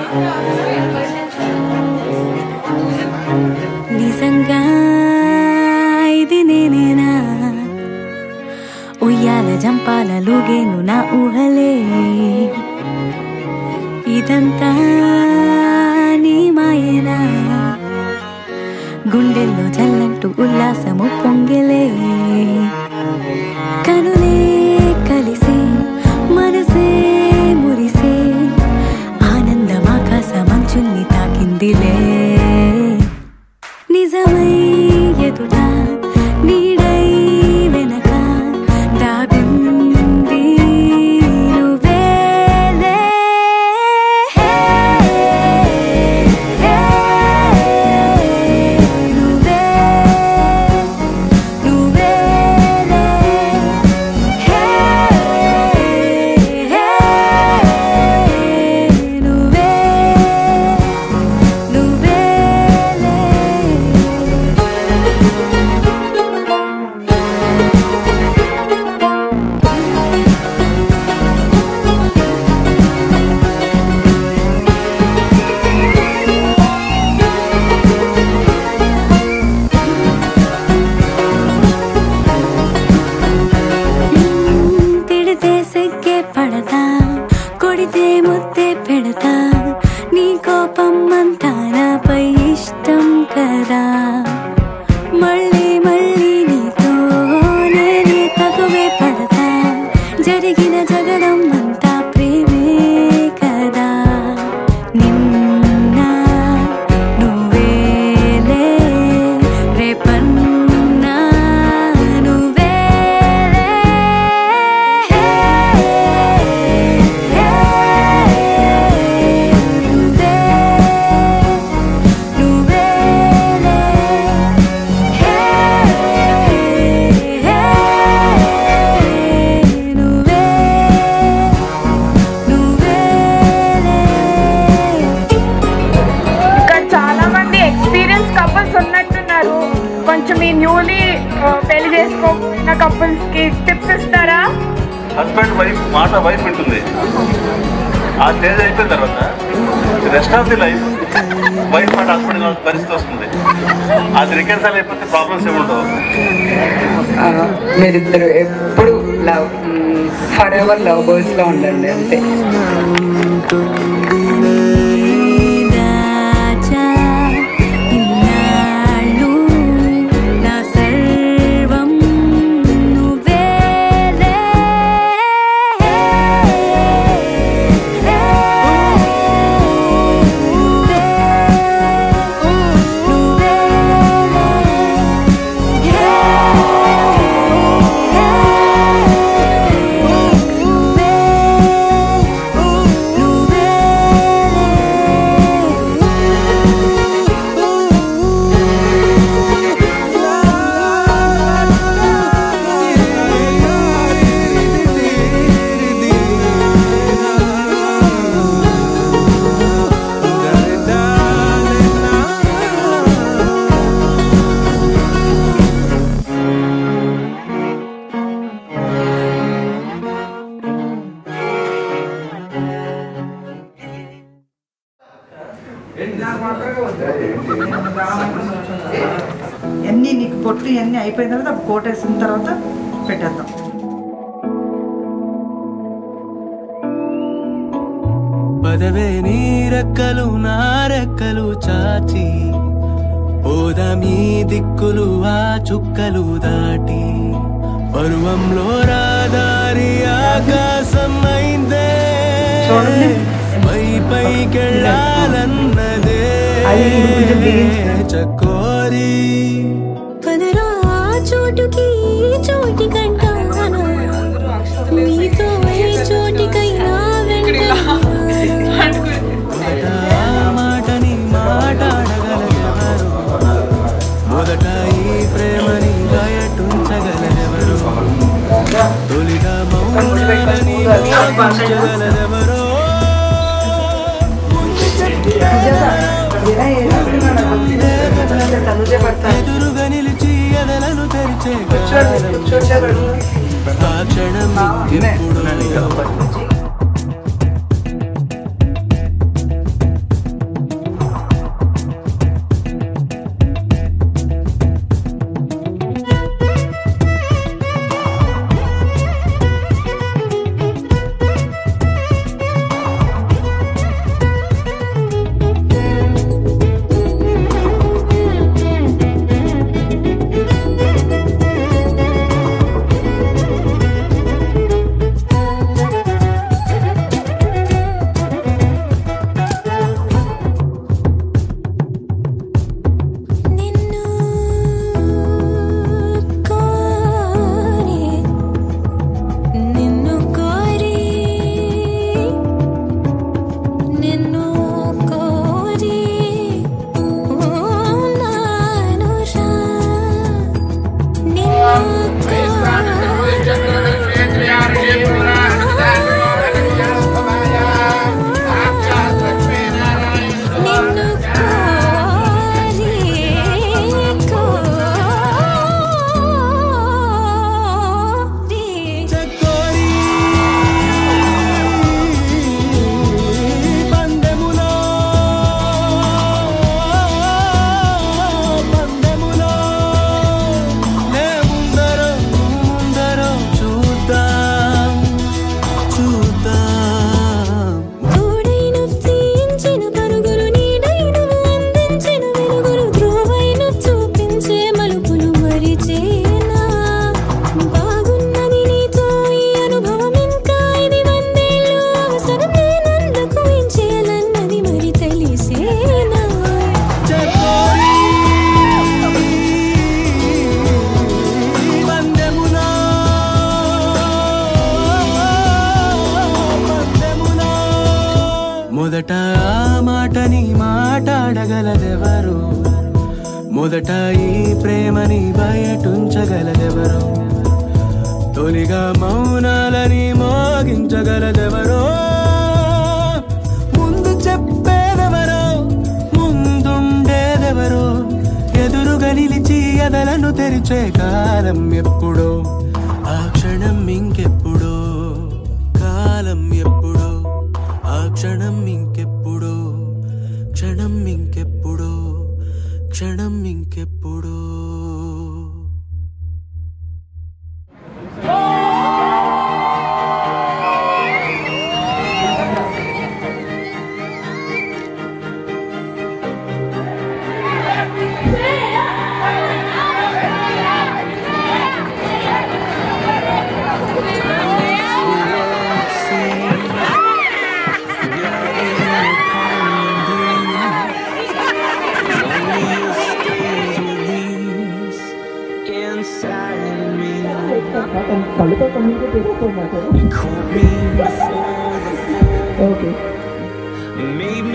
నిజంగా ఇది నేనేనా ఉయ్యాల జంపాల లూగేను నా ఊహలే ఇదంతా నీ మాయేనా గుండెల్లో జల్లంటూ ఉల్లాసము పొంగిలే కనులే కలిసి మనసే మురిసే ఆనందమాకాశ మంచుల్ని తాకిందిలే నిజమై ఎదుట నీడై వెనక దాగుంది నువ్వేలే నువ్వే నువ్వేలే నువ్వే నువ్వేలే తిడితే సిగ్గే పడతా కొడితే ముద్దే పెడతా నీ కోపం అంతా నాపై ఇష్టం కదా మళ్ళీ మళ్ళీ నీతో నేనే తగువే పడతా జరిగిన జగడం అంతా ప్రేమే కదా నిన్న నువ్వేలే రేపన్నా నువ్వేలే నువ్వే నువ్వేలే నువ్వే నువ్వేలే ఇక్కడ చాలా మంది ఎక్స్పీరియన్స్ కపుల్స్ ఉన్నట్టున్నారు కొంచెం ఈ న్యూలీ పెళ్లి చేసుకోకపోయిన కపుల్స్ కి టిప్స్ ఇస్తారా హస్బెండ్ వైఫ్ మాట వైఫ్ ఉంటుంది ఆ స్టేజ్ అయిపోయిన తర్వాత rest of the life wife మాట హస్బెండ్ కావాల్సిన పరిస్థితి వస్తుంది అది రికన్సల్ అయిపోతే ప్రాబ్లమ్స్ ఏముండవు ఆ, మీరిద్దరు ఎప్పుడు love forever lovebirds లో ఉండండి అంతే దాచా ఇన్నాళ్ళు నా సర్వం నువ్వేలే ఎన్ని నీకు పొట్టు ఇవన్నీ అయిపోయిన తర్వాత కోట వేసిన తర్వాత పెట్టేద్దాం పదవే నీ రెక్కలు నా రెక్కలు చాచి ఓదమీ దిక్కులు ఆ చుక్కలు దాటి పరువంలో రాదారి ఆకాశం అయిందే చూడండి. పై పైకెళ్ళాలన్నదే అది కొంచెం బిగించుకోండి. చకోరి పదరా ఆ చోటుకి ఈ చోటి కంటాను మీతో ఏ చోటికైనా వెంటాను మొదట ఆ మాటని మాట్లాడగలగెవరు మొదట ఈ ప్రేమని బయటుంచగలగెవరు తొలిట మౌనాలని మోగించగలదెవరో ఇలా వేసుకుని మన తనుజే పడతాను ఎదురుగా నిలిచి ఎదలను తెరిచే కూర్చోండి కూర్చోబెడు ఆ క్షణం ఎప్పుడు మాటని మాట్లాడగలదెవరు మొదట ఈ ప్రేమని బయటుంచగలదెవరు తొలిగా మౌనాలని మోగించగలదెవరో ముందు చెప్పేదెవరో ముందుండేదెవరో ఎదురుగా నిలిచి ఎదలను తెరిచే కాలం ఎప్పుడో ఆ క్షణం ఇంకెప్పుడో కాలం ఎప్పుడో ఆ క్షణం ఇంకెప్పుడో క్షణం ఇంకెప్పుడో క్షణం ఇంకెప్పుడో inside of me. You caught me before the fall. Maybe